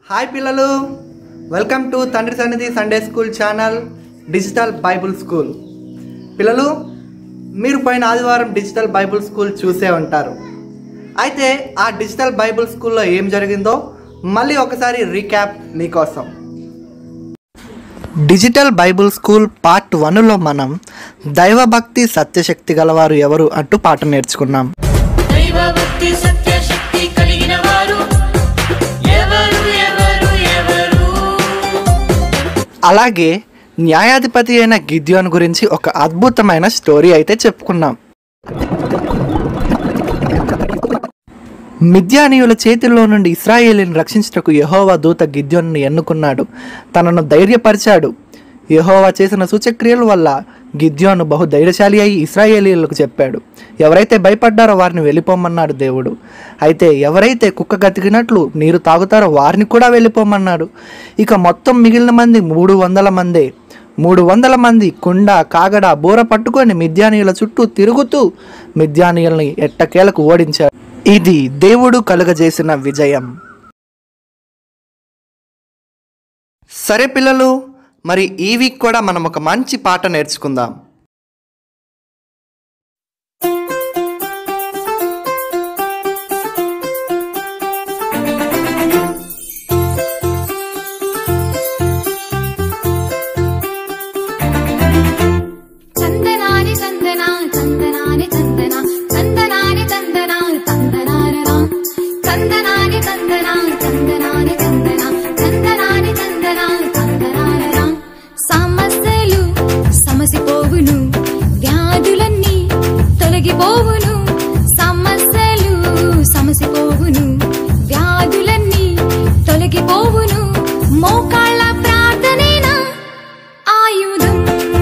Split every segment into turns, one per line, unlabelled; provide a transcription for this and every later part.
hi పిల్లలు welcome to తండ్రి సన్నిధి Sunday school channel digital Bible school పిల్లలు మీరు పోయిన ఆదివారం డిజిటల్ బైబుల్ స్కూల్ చూసే ఉంటారు అయితే ఆ డిజిటల్ బైబుల్ స్కూల్లో ఏం జరిగిందో మళ్ళీ ఒకసారి రీక్యాప్ మీకోసం డిజిటల్ బైబుల్ స్కూల్ పార్ట్ వన్లో మనం దైవభక్తి సత్యశక్తి గలవారు ఎవరు అంటూ పాట నేర్చుకున్నాం
దైవభక్తి సత్యశక్తి కలిగిన వారు ఎవరు ఎవరు ఎవరు
అలాగే న్యాయాధిపతి అయిన గిద్యోన్ గురించి ఒక అద్భుతమైన స్టోరీ అయితే చెప్పుకున్నాం మిద్యానీయుల చేతుల్లో నుండి ఇస్రాయేలీని రక్షించుటకు యహోవా దూత గిద్యోన్ని ఎన్నుకున్నాడు తనను ధైర్యపరిచాడు యహోవా చేసిన సూచక్రియల వల్ల గిద్యోను బహు ధైర్యశాలి అయి ఇస్రాయేలీలకు చెప్పాడు ఎవరైతే భయపడ్డారో వారిని వెళ్ళిపోమన్నాడు దేవుడు అయితే ఎవరైతే కుక్క గతికినట్లు నీరు తాగుతారో వారిని కూడా వెళ్ళిపోమన్నాడు ఇక మొత్తం మిగిలిన మంది మూడు వందల మందే మూడు వందల మంది కుండ కాగడ బూర పట్టుకొని మిద్యానీయుల చుట్టూ తిరుగుతూ మిద్యానీయుల్ని ఎట్టకేలకు ఓడించాడు ఇది దేవుడు కలుగజేసిన విజయం సరే పిల్లలు మరి ఈ వీక్ కూడా మనం ఒక మంచి పాట నేర్చుకుందాం
చందనాని చందనా చందనాని చందనా చందనాని చందనా చందనారరా చందనాని చందనా చందనాని చందనా చందనాని చందనా చందనారరా సమస్యలు సమసిపోవును వ్యాధులన్నీ తొలగిపోవును సమస్యలు సమసిపోవును వ్యాధులన్నీ తొలగిపోవును మోకాళ్ళ ప్రార్థనేనా ఆయుధం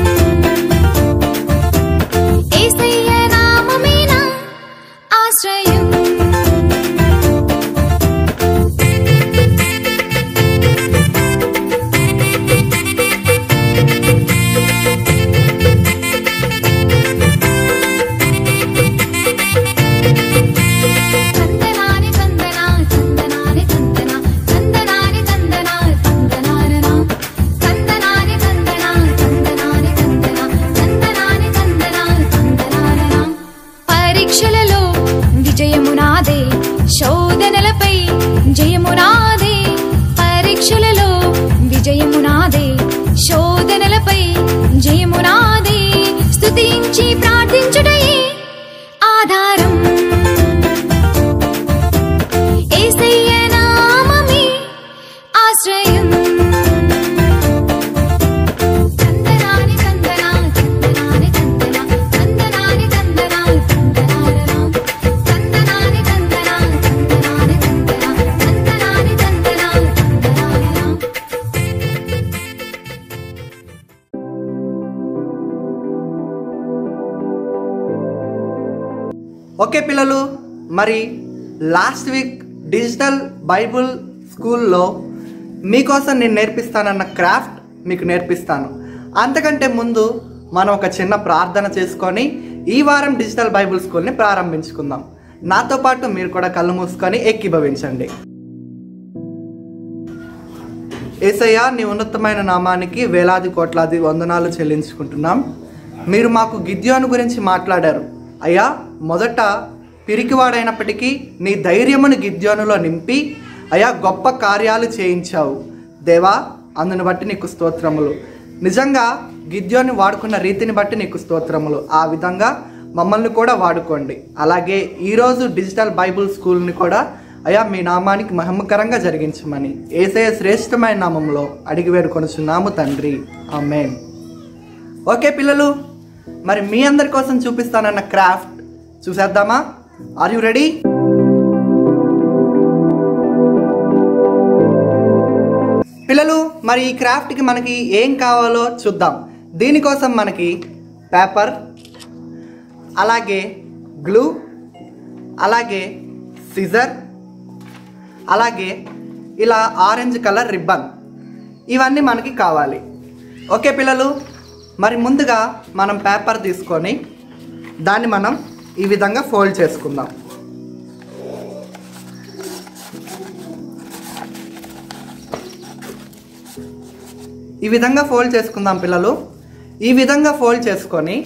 ఏసయ్య నామమేనా ఆశ్రయం చందనాని చందనా చందనాని చందనా చందనాని చందనా చందనారనా చందనాని చందనా చందనాని చందనా చందనాని చందనా చందనారనా పరీక్షలలో విజయమునాదే శోధనలపై జయమునాదే పరీక్షలలో విజయమునాదే శోధనలపై జయమునాదే స్తుతించి ప్రార్థించుటయే ఆధారం ఏసయ్య నామమే ఆశ్రయం చందనాని చందనా చందనాని చందనా చందనాని చందనా చందనారనా చందనాని చందనా చందనాని చందనా చందనాని చందనా చందనారనా
ఓకే పిల్లలు మరి లాస్ట్ వీక్ డిజిటల్ బైబుల్ స్కూల్లో మీకోసం నేను నేర్పిస్తానన్న క్రాఫ్ట్ మీకు నేర్పిస్తాను అంతకంటే ముందు మనం ఒక చిన్న ప్రార్థన చేసుకొని ఈ వారం డిజిటల్ బైబుల్ స్కూల్ని ప్రారంభించుకుందాం నాతో పాటు మీరు కూడా కళ్ళు మూసుకొని ఎక్కిభవించండి ఏసయ్య నీ ఉన్నతమైన నామానికి వేలాది కోట్లాది వందనాలు చెల్లించుకుంటున్నాం మీరు మాకు గిద్యోను గురించి మాట్లాడారు అయ్యా మొదట పిరికివాడైనప్పటికీ నీ ధైర్యమును గిద్యోనులో నింపి అయా గొప్ప కార్యాలు చేయించావు దేవా అందుని బట్టి నీకు స్తోత్రములు నిజంగా గిద్యోని వాడుకున్న రీతిని బట్టి నీకు స్తోత్రములు ఆ విధంగా మమ్మల్ని కూడా వాడుకోండి అలాగే ఈరోజు డిజిటల్ బైబుల్ స్కూల్ని కూడా అయా మీ నామానికి మహిమకరంగా జరిగించమని ఏసయ శ్రేష్టమైన నామంలో అడిగి వేడుకొనుచున్నాము తండ్రి ఆమెన్ ఓకే పిల్లలు మరి మీ అందరి కోసం చూపిస్తానన్న క్రాఫ్ట్ చూసేద్దామా ఆర్ యు రెడీ పిల్లలు మరి ఈ క్రాఫ్ట్కి మనకి ఏం కావాలో చూద్దాం దీనికోసం మనకి పేపర్ అలాగే గ్లూ అలాగే సిజర్ అలాగే ఇలా ఆరెంజ్ కలర్ రిబ్బన్ ఇవన్నీ మనకి కావాలి ఓకే పిల్లలు మరి ముందుగా మనం పేపర్ తీసుకొని దాన్ని మనం ఈ విధంగా ఫోల్డ్ చేసుకుందాం ఈ విధంగా ఫోల్డ్ చేసుకుందాం పిల్లలు ఈ విధంగా ఫోల్డ్ చేసుకొని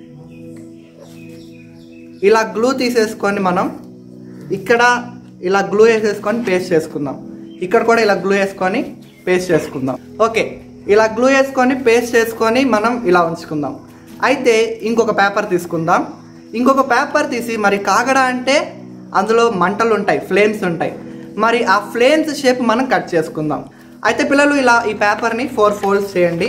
ఇలా గ్లూ తీసేసుకొని మనం ఇక్కడ ఇలా గ్లూ వేసేసుకొని పేస్ట్ చేసుకుందాం ఇక్కడ కూడా ఇలా గ్లూ వేసుకొని పేస్ట్ చేసుకుందాం ఓకే ఇలా గ్లూ వేసుకొని పేస్ట్ చేసుకొని మనం ఇలా ఉంచుకుందాం అయితే ఇంకొక పేపర్ తీసుకుందాం ఇంకొక పేపర్ తీసి మరి కాగడ అంటే అందులో మంటలు ఉంటాయి ఫ్లేమ్స్ ఉంటాయి మరి ఆ ఫ్లేమ్స్ షేప్ మనం కట్ చేసుకుందాం అయితే పిల్లలు ఇలా ఈ పేపర్ని ఫోర్ ఫోల్డ్స్ చేయండి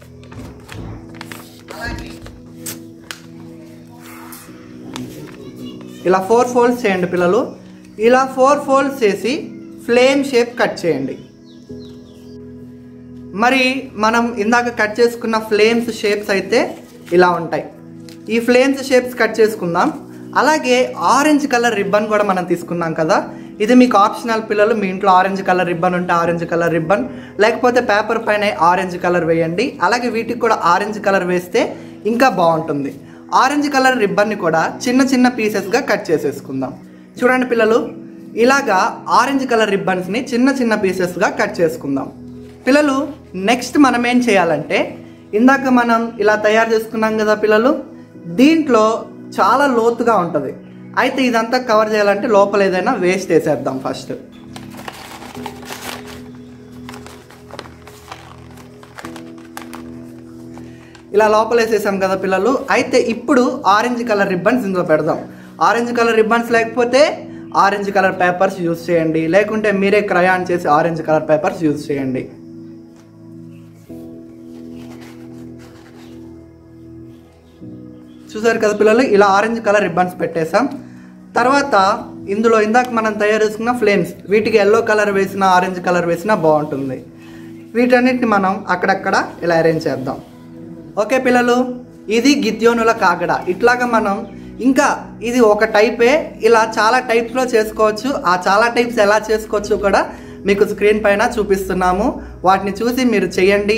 ఇలా ఫోర్ ఫోల్డ్స్ చేయండి పిల్లలు ఇలా ఫోర్ ఫోల్డ్స్ చేసి ఫ్లేమ్ షేప్ కట్ చేయండి మరి మనం ఇందాక కట్ చేసుకున్న ఫ్లేమ్స్ షేప్స్ అయితే ఇలా ఉంటాయి ఈ ఫ్లేమ్స్ షేప్స్ కట్ చేసుకుందాం అలాగే ఆరెంజ్ కలర్ రిబ్బన్ కూడా మనం తీసుకున్నాం కదా ఇది మీకు ఆప్షనల్ పిల్లలు మీ ఇంట్లో ఆరెంజ్ కలర్ రిబ్బన్ ఉంటే ఆరెంజ్ కలర్ రిబ్బన్ లేకపోతే పేపర్ పైన ఆరెంజ్ కలర్ వేయండి అలాగే వీటికి కూడా ఆరెంజ్ కలర్ వేస్తే ఇంకా బాగుంటుంది ఆరెంజ్ కలర్ రిబ్బన్ని కూడా చిన్న చిన్న పీసెస్గా కట్ చేసేసుకుందాం చూడండి పిల్లలు ఇలాగా ఆరెంజ్ కలర్ రిబ్బన్స్ని చిన్న చిన్న పీసెస్గా కట్ చేసుకుందాం పిల్లలు నెక్స్ట్ మనం ఏం చేయాలంటే ఇందాక మనం ఇలా తయారు చేసుకున్నాం కదా పిల్లలు దీంట్లో చాలా లోతుగా ఉంటుంది అయితే ఇదంతా కవర్ చేయాలంటే లోపల ఏదైనా వేస్ట్ వేసేద్దాం ఫస్ట్ ఇలా లోపల వేసేసాం కదా పిల్లలు అయితే ఇప్పుడు ఆరెంజ్ కలర్ రిబ్బన్స్ ఇందులో పెడదాం ఆరెంజ్ కలర్ రిబ్బన్స్ లేకపోతే ఆరెంజ్ కలర్ పేపర్స్ యూజ్ చేయండి లేకుంటే మీరే క్రయాన్ చేసి ఆరెంజ్ కలర్ పేపర్స్ యూజ్ చేయండి చూసారు కదా పిల్లలు ఇలా ఆరెంజ్ కలర్ రిబ్బన్స్ పెట్టేసాం తర్వాత ఇందులో ఇందాక మనం తయారు చేసుకున్న ఫ్లేమ్స్ వీటికి ఎల్లో కలర్ వేసిన ఆరెంజ్ కలర్ వేసినా బాగుంటుంది వీటన్నిటిని మనం అక్కడక్కడ ఇలా అరేంజ్ చేద్దాం ఓకే పిల్లలు ఇది గిద్యోనుల కాగడ ఇట్లాగా మనం ఇంకా ఇది ఒక టైపే ఇలా చాలా టైప్స్లో చేసుకోవచ్చు ఆ చాలా టైప్స్ ఎలా చేసుకోవచ్చు కూడా మీకు స్క్రీన్ పైన చూపిస్తున్నాము వాటిని చూసి మీరు చేయండి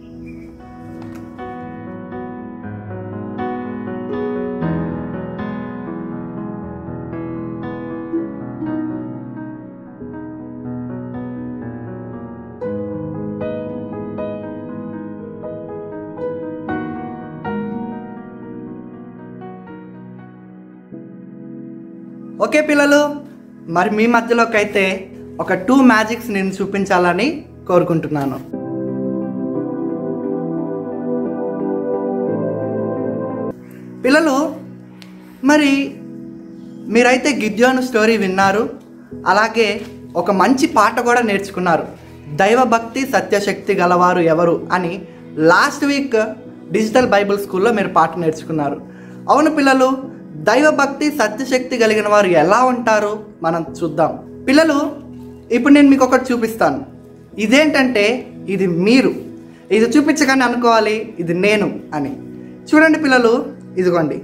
ఓకే పిల్లలు మరి మీ మధ్యలోకి అయితే ఒక టూ మ్యాజిక్స్ నేను చూపించాలని కోరుకుంటున్నాను పిల్లలు మరి మీరైతే గిద్యోను స్టోరీ విన్నారు అలాగే ఒక మంచి పాట కూడా నేర్చుకున్నారు దైవభక్తి సత్యశక్తి గలవారు ఎవరు అని లాస్ట్ వీక్ డిజిటల్ బైబిల్ స్కూల్లో మీరు పాట నేర్చుకున్నారు అవును పిల్లలు దైవభక్తి సత్యశక్తి కలిగిన వారు ఎలా ఉంటారు మనం చూద్దాం పిల్లలు ఇప్పుడు నేను మీకు ఒకటి చూపిస్తాను ఇదేంటంటే ఇది మీరు ఇది చూపించగానే అనుకోవాలి ఇది నేను అని చూడండి పిల్లలు ఇదిగోండి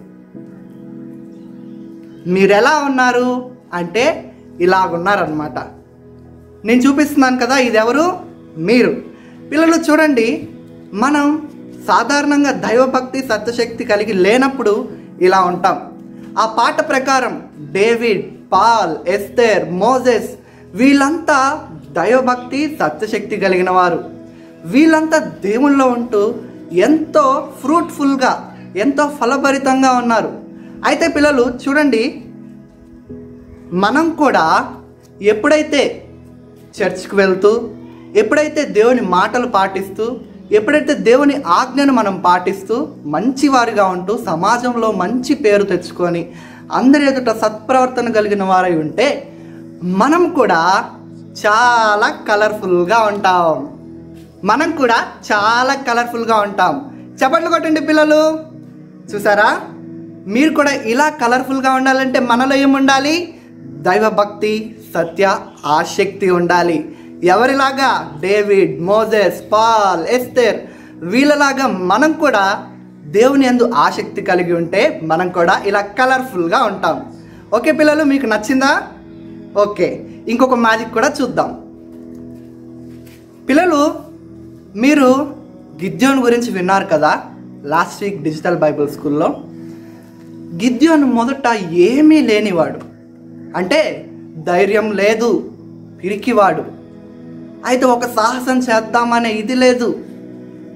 మీరు ఎలా ఉన్నారు అంటే ఇలాగున్నారనమాట నేను చూపిస్తున్నాను కదా ఇది ఎవరు మీరు పిల్లలు చూడండి మనం సాధారణంగా దైవభక్తి సత్యశక్తి కలిగి లేనప్పుడు ఇలా ఉంటాం ఆ పాట ప్రకారం డేవిడ్ పాల్ ఎస్తేర్ మోజెస్ వీళ్ళంతా దైవభక్తి సత్యశక్తి కలిగిన వారు వీళ్ళంతా దేవుల్లో ఉంటూ ఎంతో ఫ్రూట్ఫుల్గా ఎంతో ఫలభరితంగా ఉన్నారు అయితే పిల్లలు చూడండి మనం కూడా ఎప్పుడైతే చర్చ్కి వెళ్తూ ఎప్పుడైతే దేవుని మాటలు పాటిస్తూ ఎప్పుడైతే దేవుని ఆజ్ఞను మనం పాటిస్తూ మంచివారిగా ఉంటూ సమాజంలో మంచి పేరు తెచ్చుకొని అందరి ఎదుట సత్ప్రవర్తన కలిగిన వారై ఉంటే మనం కూడా చాలా కలర్ఫుల్గా ఉంటాం మనం కూడా చాలా కలర్ఫుల్గా ఉంటాం చప్పట్లు కొట్టండి పిల్లలు చూసారా మీరు కూడా ఇలా కలర్ఫుల్గా ఉండాలంటే మనలో ఏముండాలి దైవభక్తి సత్య ఆసక్తి ఉండాలి ఎవరిలాగా డేవిడ్ మోజెస్ పాల్ ఎస్తేర్ వీళ్ళలాగా మనం కూడా దేవుని యందు ఆసక్తి కలిగి ఉంటే మనం కూడా ఇలా కలర్ఫుల్గా ఉంటాం ఓకే పిల్లలు మీకు నచ్చిందా ఓకే ఇంకొక మ్యాజిక్ కూడా చూద్దాం పిల్లలు మీరు గిద్యోన్ గురించి విన్నారు కదా లాస్ట్ వీక్ డిజిటల్ బైబిల్ స్కూల్లో గిద్యోన్ మొదట ఏమీ లేనివాడు అంటే ధైర్యం లేదు పిరికివాడు అయితే ఒక సాహసం చేద్దామనే ఇది లేదు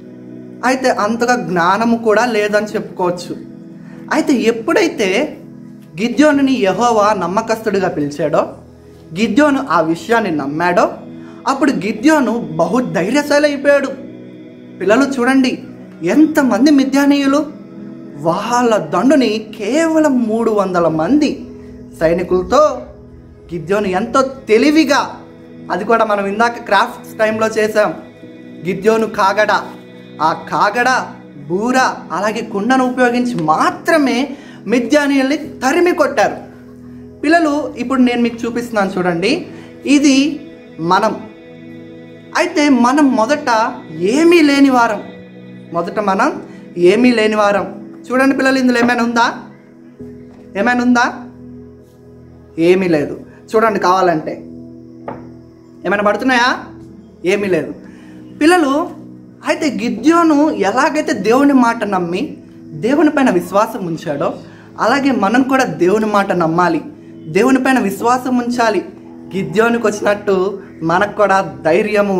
అయితే అంతగా జ్ఞానము కూడా లేదని చెప్పుకోవచ్చు అయితే ఎప్పుడైతే గిద్యోనుని యహోవా నమ్మకస్తుడిగా పిలిచాడో గిద్యోను ఆ విషయాన్ని నమ్మాడో అప్పుడు గిద్యోను బహు ధైర్యశాలి అయిపోయాడు పిల్లలు చూడండి ఎంతమంది మిథ్యానీయులు వాళ్ళ దండుని కేవలం మూడు వందల మంది సైనికులతో గిద్యోను ఎంతో తెలివిగా అది కూడా మనం ఇందాక క్రాఫ్ట్స్ టైంలో చేసాం గిద్యోను కాగడ ఆ కాగడ బూర అలాగే కుండను ఉపయోగించి మాత్రమే మిథ్యానీయుల్ని తరిమి కొట్టారు పిల్లలు ఇప్పుడు నేను మీకు చూపిస్తున్నాను చూడండి ఇది మనం అయితే మనం మొదట ఏమీ లేని వారం మొదట మనం ఏమీ లేని వారం చూడండి పిల్లలు ఇందులో ఏమైనా ఉందా ఏమైనా ఉందా ఏమీ లేదు చూడండి కావాలంటే ఏమైనా పడుతున్నాయా ఏమీ లేదు పిల్లలు అయితే గిద్యోను ఎలాగైతే దేవుని మాట నమ్మి దేవుని పైన విశ్వాసం ఉంచాడో అలాగే మనం కూడా దేవుని మాట నమ్మాలి దేవుని పైన విశ్వాసం ఉంచాలి గిద్యోనికి వచ్చినట్టు మనకు కూడా ధైర్యము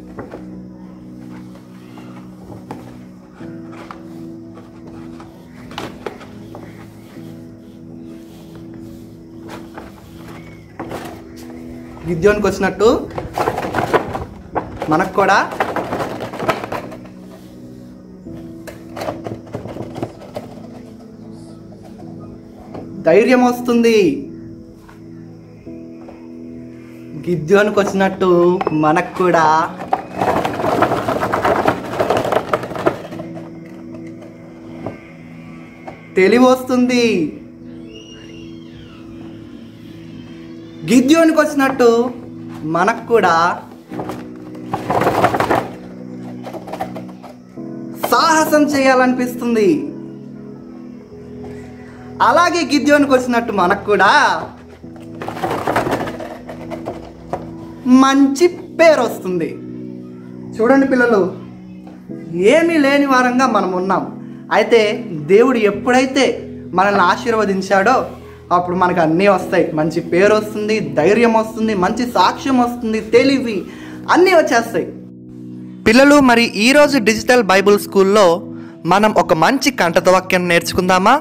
గిద్యోనికి వచ్చినట్టు మనకు కూడా ధైర్యం వస్తుంది గిద్యోనికి వచ్చినట్టు మనకు కూడా తెలివి వస్తుంది గిద్యోనికి వచ్చినట్టు మనకు కూడా సాహసం చేయాలనిపిస్తుంది అలాగే గిద్యోనికి వచ్చినట్టు మనకు కూడా మంచి పేరు వస్తుంది చూడండి పిల్లలు ఏమీ లేని వారంగా మనం ఉన్నాం అయితే దేవుడు ఎప్పుడైతే మనల్ని ఆశీర్వదించాడో అప్పుడు మనకు అన్నీ వస్తాయి మంచి పేరు వస్తుంది ధైర్యం వస్తుంది మంచి సాక్ష్యం వస్తుంది తెలివి అన్నీ వచ్చేస్తాయి పిల్లలు మరి ఈరోజు డిజిటల్ బైబుల్ స్కూల్లో మనం ఒక మంచి కంఠత వాక్యం నేర్చుకుందామా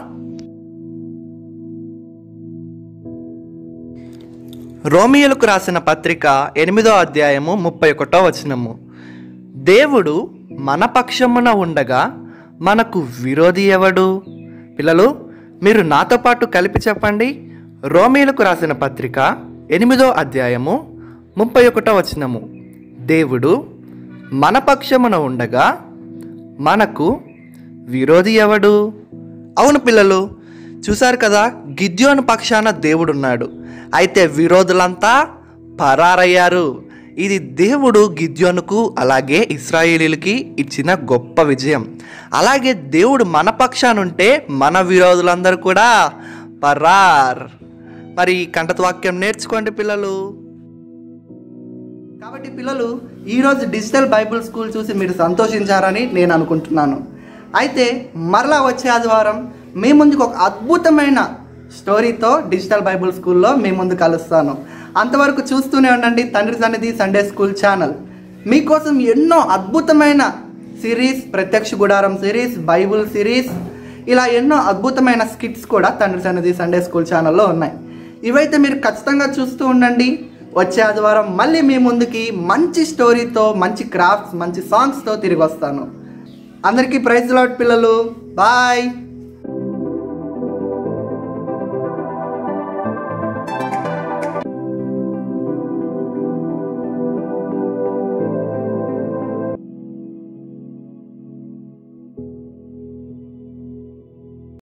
రోమియోలకు రాసిన పత్రిక ఎనిమిదో అధ్యాయము ముప్పై ఒకటో వచనము దేవుడు మన పక్షమున ఉండగా మనకు విరోధి ఎవడు పిల్లలు మీరు నాతో పాటు కలిపి చెప్పండి రోమియోలకు రాసిన పత్రిక ఎనిమిదో అధ్యాయము ముప్పై ఒకటో వచనము దేవుడు మన పక్షమున ఉండగా మనకు విరోధి ఎవడు అవును పిల్లలు చూశారు కదా గిద్యోను పక్షాన దేవుడున్నాడు అయితే విరోధులంతా పరారయ్యారు ఇది దేవుడు గిద్యోనుకు అలాగే ఇస్రాయేలీలకి ఇచ్చిన గొప్ప విజయం అలాగే దేవుడు మన పక్షానుంటే మన విరోధులందరూ కూడా పరార్ మరి కంఠత వాక్యం నేర్చుకోండి పిల్లలు కాబట్టి పిల్లలు ఈరోజు డిజిటల్ బైబిల్ స్కూల్ చూసి మీరు సంతోషించారని నేను అనుకుంటున్నాను అయితే మరలా వచ్చే ఆదివారం మీ ముందుకు ఒక అద్భుతమైన స్టోరీతో డిజిటల్ బైబిల్ స్కూల్లో మీ ముందు కలుస్తాను అంతవరకు చూస్తూనే ఉండండి తండ్రి సన్నిధి సండే స్కూల్ ఛానల్ మీకోసం ఎన్నో అద్భుతమైన సిరీస్ ప్రత్యక్ష గుడారం సిరీస్ బైబుల్ సిరీస్ ఇలా ఎన్నో అద్భుతమైన స్కిట్స్ కూడా తండ్రి సన్నిధి సండే స్కూల్ ఛానల్లో ఉన్నాయి ఇవైతే మీరు ఖచ్చితంగా చూస్తూ ఉండండి వచ్చే ఆదివారం మళ్ళీ మీ ముందుకి మంచి స్టోరీతో మంచి క్రాఫ్ట్స్ మంచి సాంగ్స్తో తిరిగి వస్తాను అందరికీ ప్రైజ్ లాట్ పిల్లలు బాయ్